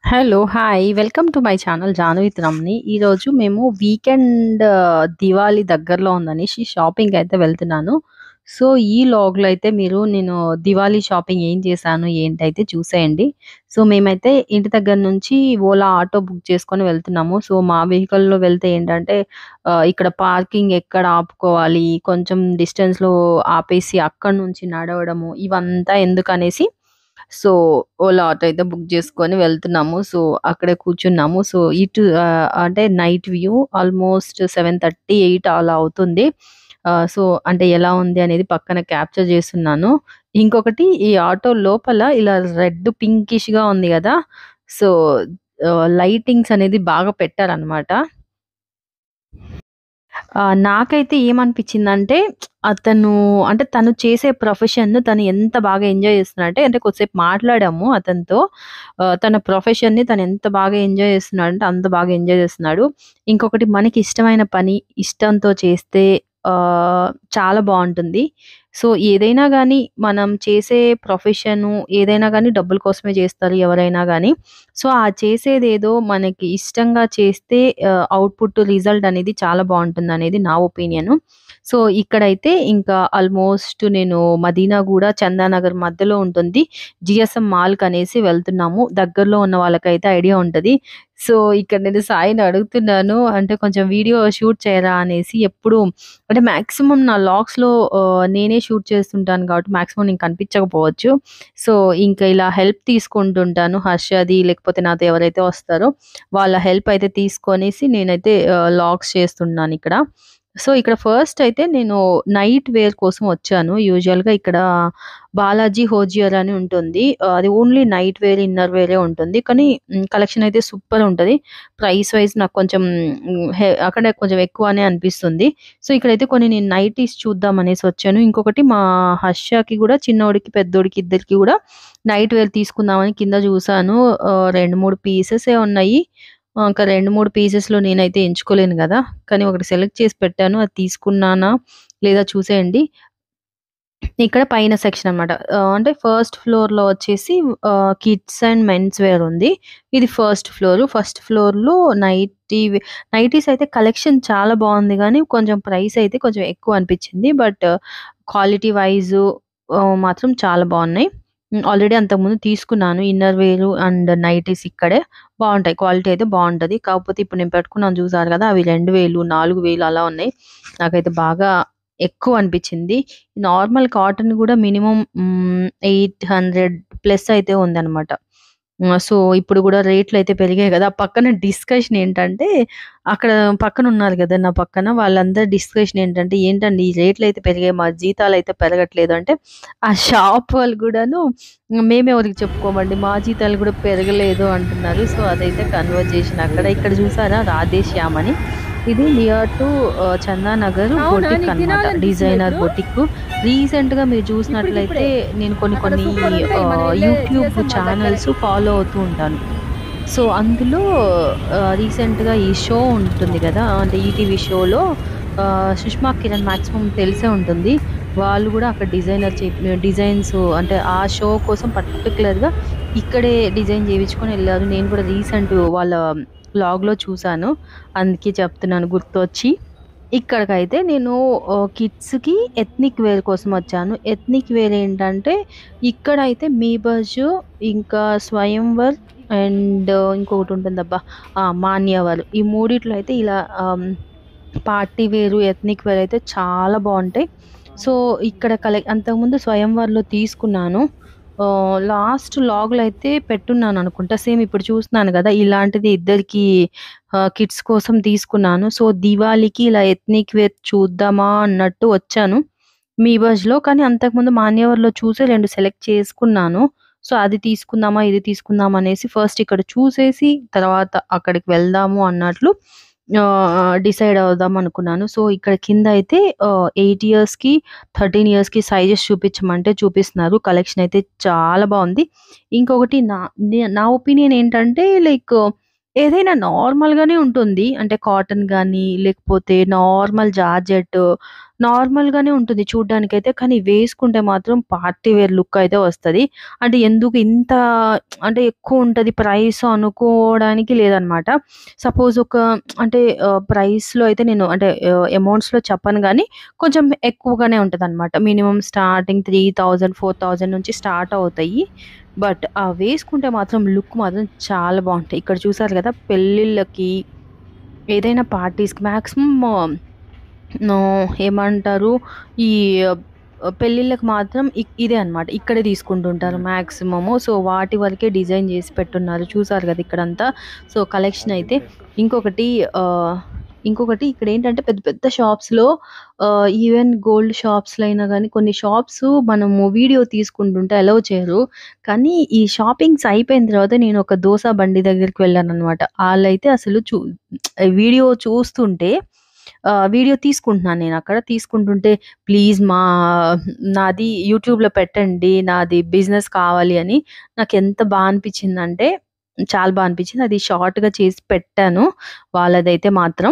Hello! Hi! Welcome to my channel 'Janu with Ramani'. ఈరోజు మేము weekend Diwali దగ్గరలో ఉందనేసి షాపింగ్‌కయితే వెళ్తున్నాను. సో, ఈ వ్లాగ్‌లో అయితే మీరు నేను దివాళీ షాపింగ్ ఏం చేశాను, ఏంటైతే చూసేయండి. సో, మేమైతే ఇంటి దగ్గర నుంచి ఓలా ఆటో బుక్ చేసుకొని వెళ్తున్నాము. సో, మా వెహికల్‌లో వెళ్తే ఏంటంటే ఆహ్, ఇక్కడ పార్కింగ్ ఎక్కడ ఆపుకోవాలి, కొంచెం డిస్టెన్స్‌లో ఆపేసి అక్కడి నుంచి నడవడము, ఇవంతా ఎందుకనేసి సో, ఓలా ఆటో అయితే బుక్ చేసుకొని వెళ్తున్నాము. సో, అక్కడే కూర్చున్నాము. సో, ఇటు ఆహ్, అంటే నైట్ వ్యూ ఆల్మోస్ట్ 7:30, 8 అలా అవుతుంది. ఆహ్, సో, అంటే ఎలా ఉంది అనేది పక్కన క్యాప్చర్ చేస్తున్నాను. ఇంకొకటి ఈ ఆటో లోపల ఇలా రెడ్ పింకిష్‌గా ఉంది గదా! సో, ఆహ్, లైటింగ్స్ అనేది బాగా పెట్టారనమాట. ఆహ్, నాకైతే ఏమనిపించిందంటే అతను అంటే తను చేసే ప్రొఫెషన్ తను ఎంత బాగా ఎంజాయ్ చేస్తున్నాడంటే అంటే కొద్దిసేపు మాట్లాడాము అతనితో. ఆహ్, తన ప్రొఫెషన్‌ని తను ఎంత బాగా ఎంజాయ్ చేస్తున్నాడంటే అంత బాగా ఎంజాయ్ చేస్తున్నాడు. ఇంకొకటి మనకి ఇష్టమైన పని ఇష్టంతో చేస్తే ఆహ్, చాలా బావుంటుంది. సో, ఏదైనా గాని మనం చేసే ప్రొఫెషను ఏదైనా గాని డబ్బుల కోసమే చేస్తారు ఎవరైనా గాని. సో, ఆ చేసేదేదో మనకి ఇష్టంగా చేస్తే ఆహ్, ఔట్‌పుట్ రిజల్ట్ అనేది చాలా బావుంటుందనేది నా ఒపీనియను. సో, ఇక్కడైతే ఇంకా ఆల్మోస్ట్ నేను మదీనాగూడ, చందానగర్ మధ్యలో ఉంటుంది. జీఎస్ఎం మాల్‌కనేసి వెళ్తున్నాము. దగ్గరలో ఉన్న వాళ్ళకైతే ఐడియా ఉంటది. సో, ఇక్కడ నేను సాయిని అడుగుతున్నాను. అంటే కొంచెం వీడియో షూట్ చేయరా అనేసి. ఎప్పుడు అంటే మాక్సిమం నా వ్లాగ్స్‌లో ఆహ్, నేనే షూట్ చేస్తుంటాను కాబట్టి మాక్సిమం నేను కనిపించకపోవచ్చు. సో, ఇంకా ఇలా హెల్ప్ తీసుకుంటుంటాను. హర్షది లేకపోతే నాతో ఎవరైతే వస్తారో వాళ్ళ హెల్ప్ అయితే తీసుకొనేసి నేనైతే ఆహ్, వ్లాగ్స్ చేస్తున్నానిక్కడ. సో, ఇక్కడ ఫస్ట్ అయితే నేను నైట్ వేర్ కోసం వచ్చాను. యూజువల్‌గా ఇక్కడ బాలాజీ హోజియర్ అని ఉంటుంది. ఆహ్, అది ఓన్లీ నైట్ వేర్, ఇన్నర్ వేరే ఉంటుంది. కానీ హ్మ్, కలెక్షన్ అయితే సూపర్ ఉంటది. ప్రైస్ వైస్ నాకు కొంచెం హ్మ్, హె అక్కడే కొంచెం ఎక్కువనే అనిపిస్తుంది. సో, ఇక్కడైతే కొన్ని నేను నైటీస్ చూద్దాం అనేసి వచ్చాను. ఇంకొకటి మా హర్షకి గూడా చిన్నోడికి, పెద్దోడికి ఇద్దరికీ గూడా నైట్ వేర్ తీసుకుందామని కింద చూసాను. ఆహ్, 2, 3 పీసెసే ఉన్నాయి. ఆహ్, ఇంకా 2, 3 పీసెస్‌లో నేనైతే ఎంచుకోలేను గదా! కానీ ఒకటి సెలెక్ట్ చేసి పెట్టాను. అది తీసుకున్నానా లేదా చూసేయండి. ఇక్కడ పైన సెక్షన్ అన్నమాట. ఆహ్, అంటే ఫస్ట్ ఫ్లోర్‌లో వచ్చేసి ఆహ్, కిడ్స్ అండ్ మెన్స్ వేర్ ఉంది. ఇది ఫస్ట్ ఫ్లోర్. ఫస్ట్ ఫ్లోర్‌లో నైటీ నైటీస్ అయితే కలెక్షన్ చాలా బావుంది గానీ కొంచెం ప్రైస్ అయితే కొంచెం ఎక్కువ అనిపించింది. బట్ క్వాలిటీ వైస్ ఆహ్, మాత్రం చాలా బావున్నాయి. హ్మ్. ఆల్రెడీ అంతకుముందు తీసుకున్నాను. ఇన్నర్ వేర్ అండ్ నైటీస్ ఇక్కడే. బావుంటాయి. క్వాలిటీ అయితే బావుంటది. కాకపోతే ఇప్పుడు నేను పెట్టుకున్నాను చూసారు గదా! అవి 2000, 4000 అలా ఉన్నాయి. నాకైతే బాగా ఎక్కువ అనిపించింది. నార్మల్ కాటన్ గూడా మినిమమ్ హ్మ్, 800 ప్లస్ అయితే ఉందన్నమాట. హ్మ్. సో, ఇప్పుడు గూడా రేట్లయితే పెరిగాయి గదా! పక్కన డిస్కషన్ ఏంటంటే అక్కడ పక్కన ఉన్నారు గదా! నా పక్కన వాళ్ళందరి డిస్కషన్ ఏంటంటే, "ఏంటండి ఈ రేట్లయితే పెరిగాయి. మా జీతాలయితే పెరగట్లేదు" అంటే ఆ షాప్ వాళ్ళు గూడాను మేమెవరికి చెప్పుకోమండి. మా జీతాలు గూడా పెరగలేదు అంటున్నారు. సో, అదైతే కన్వర్జేషన్ అక్కడ. ఇక్కడ చూసారా రాధేశ్యామ్ అని. ఇది నియర్ టు ఆహ్, చందానగర్ అవునా? బొటిక్ నీకు అన్నమాట. తినాలనిపిస్తుందా డిజైనర్ ఇప్పుడు? బొటిక్. రీసెంట్‌గా మీరు చూసినట్లయితే ఇప్పుడికిప్పుడే. నేను కొన్ని అక్కడ కొన్ని సూపర్ ఉంటాయి. మనం ఆహ్, వెళ్ళే యూట్యూబ్ జీఎస్ఎం మాల్ ఛానెల్స్ దగ్గరే. ఫాలో అవుతూ ఉంటాను. సో, అందులో ఆహ్, రీసెంట్‌గా ఈ షో ఉంటుంది గదా! అంటే ఈటీవీ షోలో ఆహ్, సుష్మా కిరణ్ మాక్సిమం తెలిసే ఉంటుంది. వాళ్ళు గూడా అక్కడ డిజైనర్ చె డిజైన్స్ అంటే ఆ షో కోసం పర్టిక్యులర్‌గా ఇక్కడే డిజైన్ చేపించుకొని ఎళ్లారు. నేను కూడా రీసెంట్ వాళ్ళ వ్లాగ్‌లో చూసాను. అందుకే చెప్తున్నాను గుర్తొచ్చి. ఇక్కడికైతే నేను ఆహ్, కిడ్స్‌కి ఎథ్నిక్ వేర్ కోసం వచ్చాను. ఎథ్నిక్ వేర్ ఏంటంటే ఇక్కడైతే మీబజ్ ఇంకా స్వయంవర్ అండ్ ఇంకొకటి ఉంటుందబ్బా! ఆ! మాన్యవర్. ఈ మూడిట్లో అయితే ఇలా ఆహ్, పార్టీ వేరు, ఎథ్నిక్ వేర్ అయితే చాలా బావుంటాయి. సో, ఇక్కడ కలె అంతకుముందు స్వయంవర్‌లో తీసుకున్నాను. ఆహ్, లాస్ట్ వ్లాగ్‌లో అయితే పెట్టున్నాను అనుకుంటా. సేమ్ ఇప్పుడు చూస్తున్నాను గదా! ఇలాంటిది ఇద్దరికీ ఆహ్, కిడ్స్ కోసం తీసుకున్నాను. సో, దివాళీకి ఇలా ఎథ్నిక్ వేర్ చూద్దామా అన్నట్టు వచ్చాను. మీబజ్‌లో కానీ అంతకుముందు మాన్యవర్‌లో చూసి 2 సెలెక్ట్ చేసుకున్నాను. సో, అది తీసుకుందామా, ఇది తీసుకుందామా అనేసి ఫస్ట్ ఇక్కడ చూసేసి తర్వాత అక్కడికి వెళ్దాము అన్నట్లు ఆహ్, డిసైడ్ అవుదాం అనుకున్నాను. సో, ఇక్కడ కింద అయితే ఆహ్, 8 ఇయర్స్‌కి, 13 ఇయర్స్‌కి సైజెస్ చూపించమంటే చూపిస్తున్నారు. కలెక్షన్ అయితే చాలా బావుంది. ఇంకొకటి నా నే నా ఒపీనియన్ ఏంటంటే లైక్ ఏదైనా నార్మల్‌గానే ఉంటుంది. అంటే కాటన్ గానీ, లేకపోతే నార్మల్ జార్జెట్ నార్మల్‌గానే ఉంటుంది చూడ్డానికైతే. కానీ వేసుకుంటే మాత్రం పార్టీ వేర్ లుక్ అయితే వస్తది. అంటే ఎందుకు ఇంత అంటే ఎక్కువుంటది ప్రైస్ అనుకోవడానికి లేదనమాట. సపోజ్ ఒక అంటే ఆహ్, ప్రైస్‌లో అయితే నేను అంటే ఆహ్, అమౌంట్స్‌లో చెప్పను గానీ కొంచెం ఎక్కువగానే ఉంటదనమాట. మినిమమ్ స్టార్టింగ్ 3000, 4000 నుంచి స్టార్ట్ అవుతాయి. బట్ ఆ వేసుకుంటే మాత్రం లుక్ మాత్రం చాలా బావుంటాయి. ఇక్కడ చూసారు గదా! పెళ్ళిళ్ళకి ఏదైనా పార్టీస్‌కి మాక్సిమం నో ఏమంటారు ఈ ఆహ్, పెళ్ళిళ్ళకి మాత్రం ఇ ఇదే అనమాట. ఇక్కడే తీసుకుంటుంటారు మాక్సిమము. సో, వాటి వరకే డిజైన్ జేసి పెట్టున్నారు. చూసారు గదా! ఇక్కడంతా. సో, కలెక్షన్ అయితే ఇంకొకటి ఆహ్, ఇంకొకటి ఇక్కడేంటంటే పెద్ద పెద్ద షాప్స్‌లో ఆహ్, ఈవెన్ గోల్డ్ షాప్స్‌లో అయినా గానీ కొన్ని షాప్స్ మనము వీడియో తీసుకుంటుంటే అలౌ చేయరు. కానీ ఈ షాపింగ్స్ అయిపోయిన తర్వాత నేను ఒక దోస బండి దగ్గరికి వెళ్ళాననమాట. ఆళ్ళైతే అసలు చు వీడియో చూస్తుంటే ఆహ్, వీడియో తీసుకుంటున్నాను నేనక్కడ. తీసుకుంటుంటే ప్లీజ్ మా నాది యూట్యూబ్‌లో పెట్టండి. నాది బిజినెస్ కావాలి అని. నాకెంత బా అనిపిచ్చిందంటే చాలా బా అనిపిచ్చింది. అది షార్ట్‌గా చేసి పెట్టాను. వాళ్ళదైతే మాత్రం.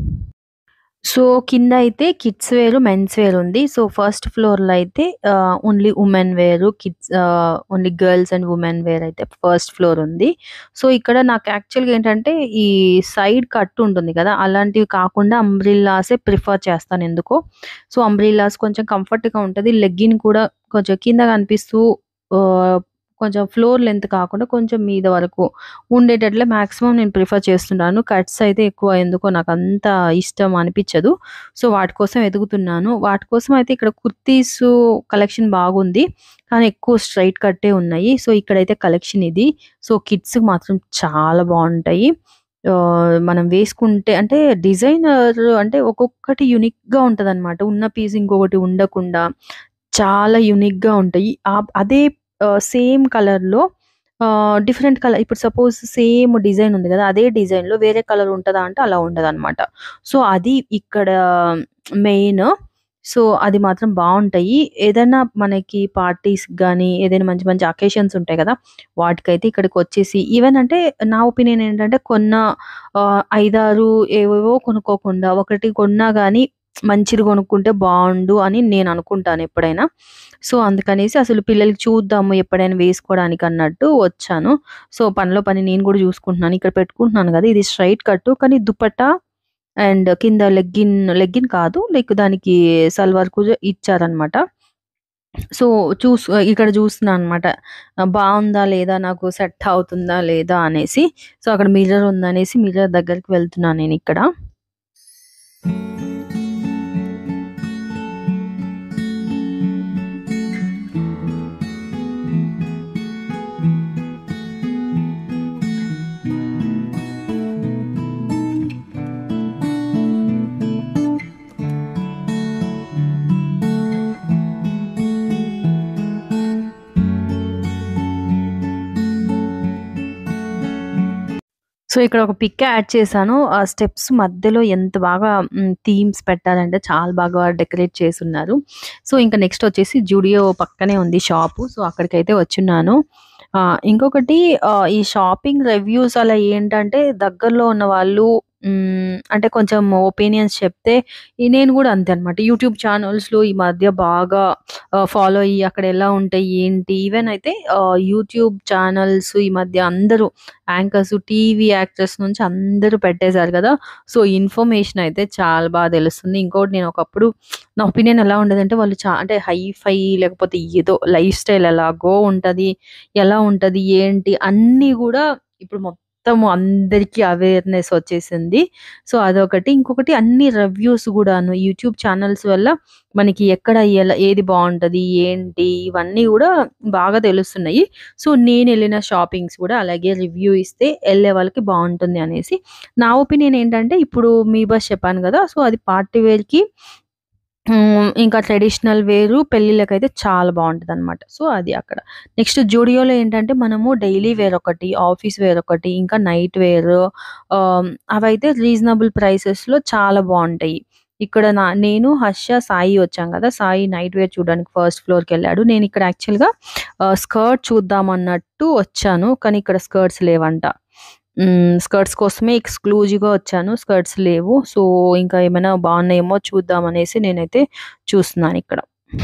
సో, కింద అయితే కిడ్స్ వేర్, మెన్స్ వేర్ ఉంది. సో, ఫస్ట్ ఫ్లోర్‌లో అయితే ah, only women wear, kids ah, only girls and women wear అయితే ఫస్ట్ ఫ్లోర్ ఉంది. సో, ఇక్కడ నాకు యాక్చువల్‌గా ఏంటంటే ఈ సైడ్ కట్ ఉంటుంది గదా! అలాంటివి కాకుండా అంబ్రెల్లాసే ప్రిఫర్ చేస్తాను ఎందుకో. సో, అంబ్రెల్లాస్ కొంచెం కంఫర్ట్‌గా ఉంటది. లెగ్గిన్ కూడా కొంచెం కింద కనిపిస్తూ ఆహ్, కొంచెం ఫ్లోర్ లెంత్ కాకుండా కొంచెం మీద వరకు ఉండేటట్లే మాక్సిమం నేను ప్రిఫర్ చేస్తున్నాను. కట్స్ అయితే ఎక్కువ ఎందుకో నాకంత ఇష్టం అనిపిచ్చదు. సో, వాటి కోసం వెతుకుతున్నాను. వాటి కోసం అయితే ఇక్కడ కుర్తీసు కలెక్షన్ బాగుంది. కానీ ఎక్కువ స్ట్రెయిట్ కట్టే ఉన్నాయి. సో, ఇక్కడైతే కలెక్షన్ ఇది. సో, కిడ్స్‌కి మాత్రం చాలా బావుంటాయి. ఆహ్, మనం వేసుకుంటే అంటే డిజైనర్ అంటే ఒక్కొక్కటి యూనిక్‌గా ఉంటదనమాట. ఉన్న పీస్ ఇంకొకటి ఉండకుండా చాలా యూనిక్‌గా ఉంటాయి. ఆహ్, అదే ఆహ్, సేమ్ కలర్‌లో ఆహ్, డిఫరెంట్ కలర్ ఇప్పుడు సపోజ్ సేమ్ డిజైన్ ఉంది గదా! అదే డిజైన్‌లో వేరే కలర్ ఉంటదా అంటే అలా ఉండదనమాట. సో, అది ఇక్కడ మెయిన్. సో, అది మాత్రం బావుంటాయి. ఏదైనా మనకి పార్టీస్‌కి గానీ, ఏదైనా మంచి మంచి అకేషన్స్ ఉంటాయి గదా! వాటికైతే ఇక్కడికొచ్చేసి ఈవెన్ అంటే నా ఒపీనియన్ ఏంటంటే కొన్న ఆహ్, 5, 6 ఏవేవో కొనుక్కోకుండా ఒకటి కొన్నా గానీ మంచిది కొనుక్కుంటే బావుండు అని నేను అనుకుంటాను ఎప్పుడైనా. సో, అందుకనేసి అసలు పిల్లలకి చూద్దాము ఎప్పుడైనా వేసుకోవడానికి అన్నట్టు వచ్చాను. సో, పనిలో పని నేను గూడా చూసుకుంటున్నాను. ఇక్కడ పెట్టుకుంటున్నాను గదా! ఇది స్ట్రెయిట్ కట్టు కానీ దుపట్టా అండ్ కింద లెగ్గిన్ లెగ్గిన్ కాదు లైక్ దానికి సల్వార్ కూడా ఇచ్చారనమాట. సో, చూస్ ఇక్కడ చూస్తున్నాననమాట. ఆహ్, బావుందా లేదా? నాకు సెట్ అవుతుందా లేదా? అనేసి. సో, అక్కడ మిర్రర్ ఉందనేసి మిర్రర్ దగ్గరికి వెళ్తున్నాను నేనిక్కడ. సో, ఇక్కడ ఒక పిక్ యాడ్ చేశాను. ఆ స్టెప్స్ మధ్యలో ఎంత బాగా హ్మ్, థీమ్స్ పెట్టారంటే చాలా బాగా డెకరేట్ చేసున్నారు. సో, ఇంక నెక్స్ట్ వచ్చేసి జూడియో పక్కనే ఉంది షాపు. సో, అక్కడికైతే వచ్చున్నాను. ఆహ్, ఇంకొకటి ఆహ్, ఈ షాపింగ్ రివ్యూస్ అలా ఏంటంటే దగ్గరలో ఉన్న వాళ్ళు హ్మ్, అంటే కొంచెం ఒపీనియన్స్ చెప్తే ఈ నేను గూడా అంతే అనమాట. యూట్యూబ్ ఛానల్స్‌లో ఈ మధ్య బాగా ఆహ్, ఫాలో అయ్యి అక్కడ ఎలా ఉంటాయి? ఏంటి? ఈవెన్ అయితే ఆహ్, యూట్యూబ్ ఛానల్స్ ఈ మధ్య అందరూ యాంకర్స్, టీవీ యాక్టర్స్ నుంచి అందరూ పెట్టేసారు గదా! సో, ఇన్ఫర్మేషన్ అయితే చాలా బా తెలుస్తుంది. ఇంకోటి నేను ఒకప్పుడు నా ఒపీనియన్ ఎలా ఉండేదంటే వాళ్ళు చా అంటే హైఫై లేకపోతే ఏదో లైఫ్ స్టైల్ ఎలాగో ఉంటది. ఎలా ఉంటది? ఏంటి? అన్నీ గూడా ఇప్పుడు మొత్తం అందరికీ అవేర్‌నెస్ వచ్చేసింది. సో, అదొకటి. ఇంకొకటి అన్ని రివ్యూస్ గూడాను యూట్యూబ్ ఛానల్స్ వల్ల మనకి ఎక్కడ ఎలా ఏది బావుంటది? ఏంటి? ఇవన్నీ గూడా బాగా తెలుస్తున్నాయి. సో, నేనెళ్ళిన షాపింగ్స్ గూడా అలాగే రివ్యూ ఇస్తే ఎళ్ళే వాళ్ళకి బావుంటుంది అనేసి నా ఒపీనియన్ ఏంటంటే ఇప్పుడు మీ బస్ చెప్పాను గదా! సో, అది పార్టీ వేర్‌కి హ్మ్. ఇంకా ట్రెడిషనల్ వేరు పెళ్ళిళ్ళకైతే చాలా బావుంటదనమాట. సో, అది అక్కడ. నెక్స్ట్ జూడియోలో ఏంటంటే మనము డైలీ వేర్ ఒకటి, ఆఫీస్ వేర్ ఒకటి, ఇంకా నైట్ వేర్ ఆహ్, అవైతే రీజనబుల్ ప్రైసెస్‌లో చాలా బావుంటాయి. ఇక్కడ నా నేను, హర్ష, సాయి వచ్చాం గదా! సాయి నైట్ వేర్ చూడడానికి ఫస్ట్ ఫ్లోర్‌కెళ్ళాడు. నేనిక్కడ యాక్చువల్‌గా ఆహ్, స్కర్ట్ చూద్దామన్నట్టు వచ్చాను. కానీ ఇక్కడ స్కర్ట్స్ లేవంట. హ్మ్. స్కర్ట్స్ కోసమే ఎక్స్‌క్లూజివ్‌గా వచ్చాను. స్కర్ట్స్ లేవు. సో, ఇంకా ఏమైనా బాగున్నాయేమో చూద్దాం అనేసి నేనైతే చూస్తున్నానిక్కడ.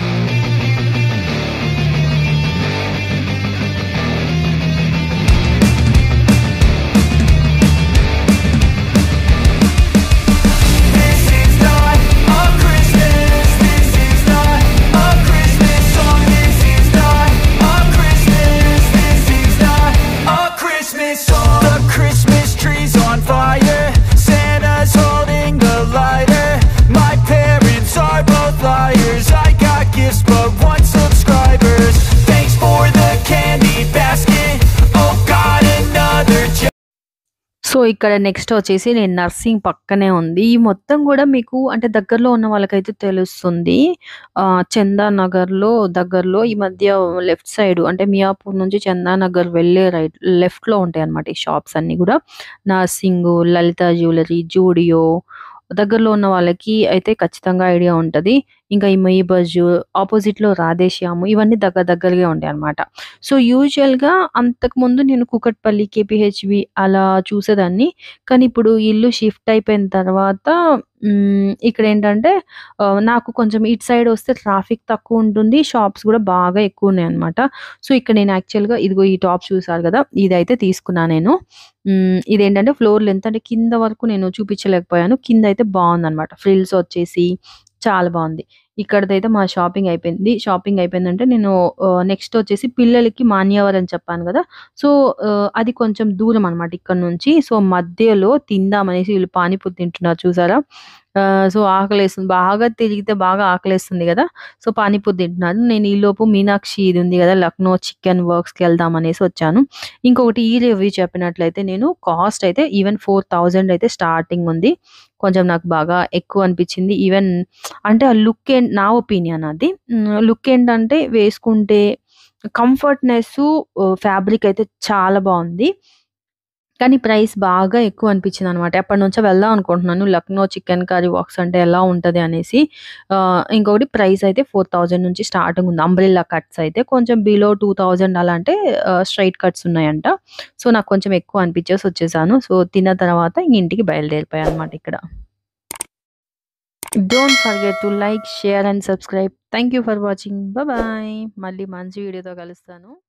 This is not a Christmas. This is not a Christmas song. This is not a Christmas. This is not a Christmas song. The Christmas tree's on fire. Santa's holding the lighter. My parents are both liars. I got gifts, but one subscribers. Thanks for the candy basket. Oh God, another. j- so, ఇక్కడ next వచ్చేసి నేను nursing పక్కనే ఉంది. ఈ మొత్తం గూడా మీకు అంటే దగ్గరలో ఉన్న వాళ్ళకైతే తెలుస్తుంది. ఆహ్, చందానగర్‌లో దగ్గరలో ఈ మధ్య లెఫ్ట్ సైడ్ అంటే మియాపూర్ నుంచి చందానగర్ వెళ్ళే రైట్ లెఫ్ట్‌లో ఉంటాయన్నమాట ఈ షాప్స్ అన్నీ గూడా. నర్సింగు, లలిత జ్యువెలరీ, జూడియో దగ్గరలో ఉన్న వాళ్ళకి అయితే ఖచ్చితంగా ఐడియా ఉంటది. ఇంకా ఈ మయి బజు, ఆపోజిట్‌లో రాధేశ్యాము ఇవన్నీ దగ్గర దగ్గరగే ఉంటాయన్నమాట. సో, యూజువల్‌గా అంతకుముందు నేను కూకట్పల్లి, కేపీహెచ్‌బీ అలా చూసేదాన్ని. కానీ ఇప్పుడు ఇల్లు షిఫ్ట్ అయిపోయిన తర్వాత హ్మ్, ఇక్కడేంటంటే ఆహ్, నాకు కొంచెం ఇటు సైడ్ వస్తే ట్రాఫిక్ తక్కువుంటుంది. షాప్స్ గూడా బాగా ఎక్కువున్నాయన్నమాట. సో, ఇక్కడ నేను యాక్చువల్‌గా ఇదిగో ఈ టాప్ చూసారు గదా! ఇదైతే తీసుకున్నా నేను. హ్మ్, ఇదేంటంటే ఫ్లోర్ లెంత్ అంటే కింద వరకు నేను చూపించలేకపోయాను. కిందయితే బావుందన్నమాట. ఫ్రిల్స్ వచ్చేసి చాలా బావుంది. ఇక్కడిదైతే మా షాపింగ్ అయిపోయింది. షాపింగ్ అయిపోయిందంటే నేను ఆహ్, నెక్స్ట్ వచ్చేసి పిల్లలకి మాన్యవర్ అని చెప్పాను గదా! సో, ఆహ్, అది కొంచెం దూరం అన్నమాట ఇక్కడ నుంచి. సో, మధ్యలో తిందామనేసి వీళ్ళు పానీపూరి తింటున్నారు చూసారా? ఆహ్, సో, ఆకలేస్తుంది. బాగా తిరిగితే బాగా ఆకలేస్తుంది గదా! సో, పానీపూరి తింటున్నారు. నేను ఈలోపు మీనాక్షి ఇది ఉంది గదా! లక్నో చికెన్ వర్క్స్‌కి వెళ్దాం అనేసి వచ్చాను. ఇంకొకటి ఈ రివ్యూ చెప్పినట్లయితే నేను కాస్ట్ అయితే ఈవెన్ 4000 అయితే స్టార్టింగ్ ఉంది. కొంచెం నాకు బాగా ఎక్కువ అనిపించింది. ఈవెన్ అంటే ఆ లుక్ ఏం నా ఒపీనియన్ అది. హ్మ్, లుక్ ఏంటంటే వేసుకుంటే కంఫర్ట్‌నెస్సు ఆహ్, ఫ్యాబ్రిక్ అయితే చాలా బావుంది. కానీ ప్రైస్ బాగా ఎక్కువ అనిపించిందన్నమాట. ఎప్పటినుంచో వెళ్దాం అనుకుంటున్నాను. లక్నో చికెన్ కర్రీ వర్క్స్ అంటే ఎలా ఉంటది అనేసి. ఆహ్, ఇంకొకటి ప్రైస్ అయితే 4000 నుంచి స్టార్టింగ్ ఉంది. అంబ్రెల్లా కట్స్ అయితే కొంచెం బిలో 2000 అలా అంటే ఆహ్, స్ట్రెయిట్ కట్స్ ఉన్నాయంట. సో, నాకు కొంచెం ఎక్కువ అనిపించేసి వచ్చేసాను. సో, తిన్న తర్వాత ఇంక ఇంటికి బయలుదేరిపోయానన్నమాట ఇక్కడ. Don't forget to like, share and subscribe. Thank you for watching. Bye bye. మళ్ళీ మంచి వీడియోతో కలుస్తాను.